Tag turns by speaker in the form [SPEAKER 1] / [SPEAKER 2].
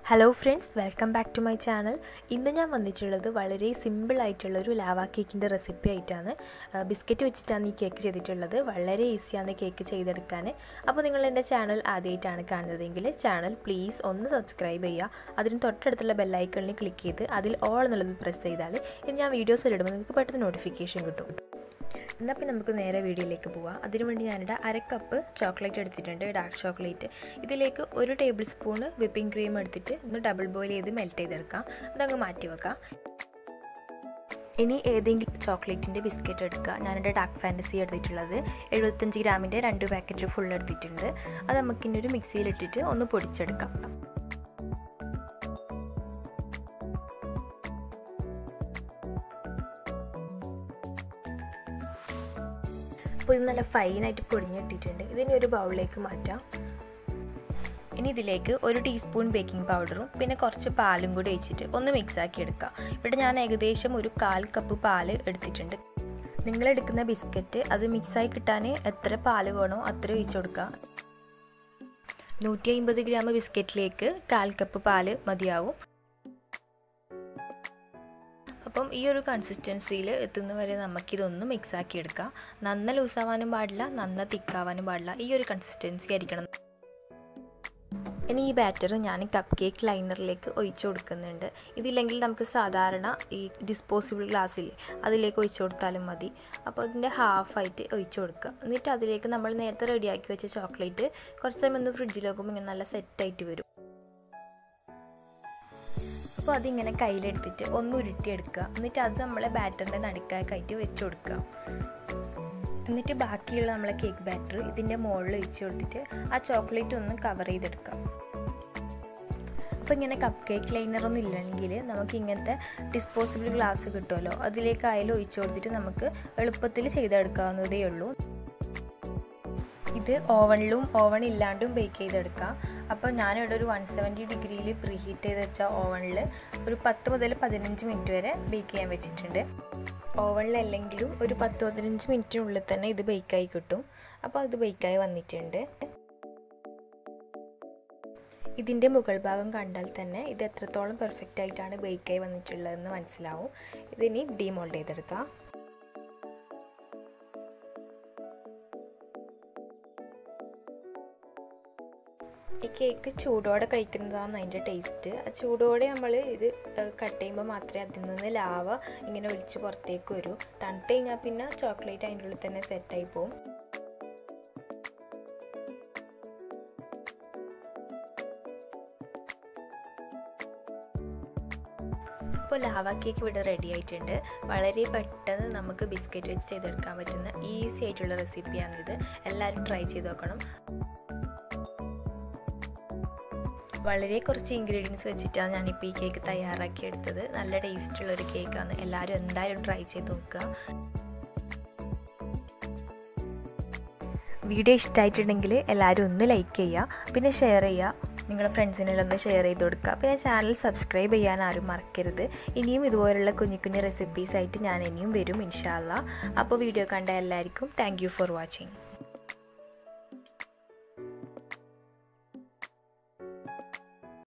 [SPEAKER 1] hello friends welcome back to my channel ഇന്ന് ഞാൻ വന്നിട്ടുള്ളത് വളരെ സിമ്പിൾ ആയിട്ടുള്ള ഒരു ലാവ കേക്കിൻ്റെ റെസിപ്പി ആയിട്ടാണ് ബിസ്ക്കറ്റ് വെച്ചിട്ടാണ് ഈ കേക്ക് ചെയ്തിട്ടുള്ളത് വളരെ ഈസിയാണ് കേക്ക് ചെയ്തെടുക്കാൻ അപ്പോൾ നിങ്ങൾ എൻ്റെ ചാനൽ ആദ്യമായിട്ടാണ് കാണുന്നതെങ്കിൽ ചാനൽ പ്ലീസ് ഒന്ന് സബ്സ്ക്രൈബ് ചെയ്യുക അതിന് തൊട്ടടുത്തുള്ള ബെല്ലൈക്കണിൽ ക്ലിക്ക് ചെയ്ത് അതിൽ ഓൾ എന്നുള്ളത് പ്രസ് ചെയ്താൽ ഇനി ഞാൻ വീഡിയോസ് ഇടുമ്പോൾ നിങ്ങൾക്ക് പെട്ടെന്ന് നോട്ടിഫിക്കേഷൻ കിട്ടും എന്നാൽ പിന്നെ നമുക്ക് നേരെ വീഡിയോയിലേക്ക് പോവാം അതിനുവേണ്ടി ഞാനിവിടെ അര കപ്പ് ചോക്ലേറ്റ് എടുത്തിട്ടുണ്ട് ഡാർക്ക് ചോക്ലേറ്റ് ഇതിലേക്ക് ഒരു ടേബിൾ സ്പൂണ് വിപ്പിംഗ് ക്രീം എടുത്തിട്ട് ഒന്ന് ഡബിൾ ബോയിൽ ചെയ്ത് മെൽറ്റ് ചെയ്തെടുക്കാം അതങ്ങ് മാറ്റി വെക്കാം ഇനി ഏതെങ്കിലും ചോക്ലേറ്റിൻ്റെ ബിസ്ക്കറ്റ് എടുക്കുക ഞാനിവിടെ ഡാർക്ക് ഫാൻറ്റസി എടുത്തിട്ടുള്ളത് എഴുപത്തഞ്ച് ഗ്രാമിൻ്റെ രണ്ട് പാക്കറ്റ് ഫുൾ എടുത്തിട്ടുണ്ട് അത് നമുക്കിനി ഒരു മിക്സിയിലിട്ടിട്ട് ഒന്ന് പൊടിച്ചെടുക്കാം അപ്പോൾ ഇത് നല്ല ഫൈനായിട്ട് പൊടിഞ്ഞിട്ടിട്ടുണ്ട് ഇതിനെ ഒരു ബൗളിലേക്ക് മാറ്റാം ഇനി ഇതിലേക്ക് ഒരു ടീസ്പൂൺ ബേക്കിംഗ് പൗഡറും പിന്നെ കുറച്ച് പാലും കൂടി ഒഴിച്ചിട്ട് ഒന്ന് മിക്സ് ആക്കി എടുക്കാം ഇവിടെ ഞാൻ ഏകദേശം ഒരു കാൽ കപ്പ് പാല് എടുത്തിട്ടുണ്ട് നിങ്ങൾ എടുക്കുന്ന ബിസ്ക്കറ്റ് അത് മിക്സായി കിട്ടാൻ എത്ര പാല് വേണോ അത്ര ഒഴിച്ചു കൊടുക്കുക നൂറ്റി അമ്പത് ഗ്രാം ബിസ്ക്കറ്റിലേക്ക് കാൽ കപ്പ് പാല് മതിയാവും അപ്പം ഈ ഒരു കൺസിസ്റ്റൻസിയിൽ എത്തുന്നവരെ നമുക്കിതൊന്ന് മിക്സ് ആക്കി എടുക്കാം നന്ന ലൂസാവാനും പാടില്ല നന്ന തിക്കാവാനും പാടില്ല ഈ ഒരു കൺസിസ്റ്റൻസി ആയിരിക്കണം ഇനി ഈ ബാറ്റർ ഞാൻ കപ്പ് കേക്ക് ലൈനറിലേക്ക് ഒഴിച്ചു കൊടുക്കുന്നുണ്ട് ഇതില്ലെങ്കിൽ നമുക്ക് സാധാരണ ഈ ഡിസ്പോസിബിൾ ഗ്ലാസ്സിൽ അതിലേക്ക് ഒഴിച്ചു കൊടുത്താലും മതി അപ്പോൾ അതിൻ്റെ ഹാഫായിട്ട് ഒഴിച്ചു കൊടുക്കുക എന്നിട്ട് അതിലേക്ക് നമ്മൾ നേരത്തെ റെഡിയാക്കി വെച്ച ചോക്ലേറ്റ് കുറച്ച് സമയം ഒന്ന് ഫ്രിഡ്ജിൽ വെക്കുമ്പോൾ ഇങ്ങനെ നല്ല സെറ്റായിട്ട് വരും അപ്പോൾ അതിങ്ങനെ കയ്യിലെടുത്തിട്ട് ഒന്ന് ഉരുട്ടിയെടുക്കുക എന്നിട്ട് അത് നമ്മളെ ബാറ്ററിൻ്റെ നടുക്കായിട്ട് വെച്ച് കൊടുക്കുക എന്നിട്ട് ബാക്കിയുള്ള നമ്മളെ കേക്ക് ബാറ്റർ ഇതിൻ്റെ മുകളിൽ ഒഴിച്ച് കൊടുത്തിട്ട് ആ ചോക്ലേറ്റ് ഒന്ന് കവർ ചെയ്തെടുക്കാം അപ്പോൾ ഇങ്ങനെ കപ്പ് കേക്ക് ലൈനറൊന്നും ഇല്ലെങ്കിൽ നമുക്ക് ഇങ്ങനത്തെ ഡിസ്പോസിബിൾ ഗ്ലാസ് കിട്ടുമല്ലോ അതിലേക്ക് അതിൽ ഒഴിച്ച് കൊടുത്തിട്ട് നമുക്ക് എളുപ്പത്തിൽ ചെയ്തെടുക്കാവുന്നതേ ഉള്ളൂ ഇത് ഓവണിലും ഓവൺ ഇല്ലാണ്ടും ബേക്ക് ചെയ്തെടുക്കാം അപ്പോൾ ഞാനിവിടെ ഒരു വൺ സെവൻറ്റി ഡിഗ്രിയിൽ പ്രീ ഹീറ്റ് ചെയ്ത് വെച്ച ഓവണിൽ ഒരു പത്ത് മുതൽ പതിനഞ്ച് മിനിറ്റ് വരെ ബേക്ക് ചെയ്യാൻ വെച്ചിട്ടുണ്ട് ഓവണിലല്ലെങ്കിലും ഒരു പത്ത് പതിനഞ്ച് മിനിറ്റിനുള്ളിൽ തന്നെ ഇത് ബേക്കായി കിട്ടും അപ്പോൾ ഇത് ബേക്കായി വന്നിട്ടുണ്ട് ഇതിൻ്റെ മുകൾ ഭാഗം കണ്ടാൽ തന്നെ ഇത് എത്രത്തോളം പെർഫെക്റ്റ് ആയിട്ടാണ് ബേക്കായി വന്നിട്ടുള്ളതെന്ന് മനസ്സിലാവും ഇതിനി ഡീമോൾഡ് ചെയ്തെടുക്കാം ഈ കേക്ക് ചൂടോടെ കഴിക്കുന്നതാണ് അതിൻ്റെ ടേസ്റ്റ് ആ ചൂടോടെ നമ്മൾ ഇത് കട്ട് ചെയ്യുമ്പോൾ മാത്രമേ അതിൽ നിന്ന് ലാവ ഇങ്ങനെ ഒലിച്ച് പുറത്തേക്ക് വരൂ തണുത്ത് കഴിഞ്ഞാൽ പിന്നെ ചോക്ലേറ്റ് അതിൻ്റെ ഉള്ളിൽ തന്നെ സെറ്റായി പോകും ഇപ്പോൾ ലാവ കേക്ക് ഇവിടെ റെഡി ആയിട്ടുണ്ട് വളരെ പെട്ടെന്ന് നമുക്ക് ബിസ്ക്കറ്റ് വെച്ച് ചെയ്തെടുക്കാൻ പറ്റുന്ന ഈസി ആയിട്ടുള്ള റെസിപ്പിയാണിത് എല്ലാവരും ട്രൈ ചെയ്ത് നോക്കണം വളരെ കുറച്ച് ഇൻഗ്രീഡിയൻസ് വെച്ചിട്ടാണ് ഞാനിപ്പോൾ ഈ കേക്ക് തയ്യാറാക്കി എടുത്തത് നല്ല ടേസ്റ്റുള്ള ഒരു കേക്കാണ് എല്ലാവരും എന്തായാലും ട്രൈ ചെയ്ത് നോക്കുക വീഡിയോ ഇഷ്ടമായിട്ടുണ്ടെങ്കിൽ എല്ലാവരും ഒന്ന് ലൈക്ക് ചെയ്യുക പിന്നെ ഷെയർ ചെയ്യുക നിങ്ങളുടെ ഫ്രണ്ട്സിനെല്ലാം ഒന്ന് ഷെയർ ചെയ്ത് കൊടുക്കുക പിന്നെ ചാനൽ സബ്സ്ക്രൈബ് ചെയ്യാൻ ആരും മറക്കരുത് ഇനിയും ഇതുപോലുള്ള കുഞ്ഞു കുഞ്ഞു റെസിപ്പീസ് ആയിട്ട് ഞാൻ ഇനിയും വരും ഇൻഷാല്ല അപ്പോൾ വീഡിയോ കണ്ട എല്ലാവർക്കും താങ്ക് ഫോർ വാച്ചിങ്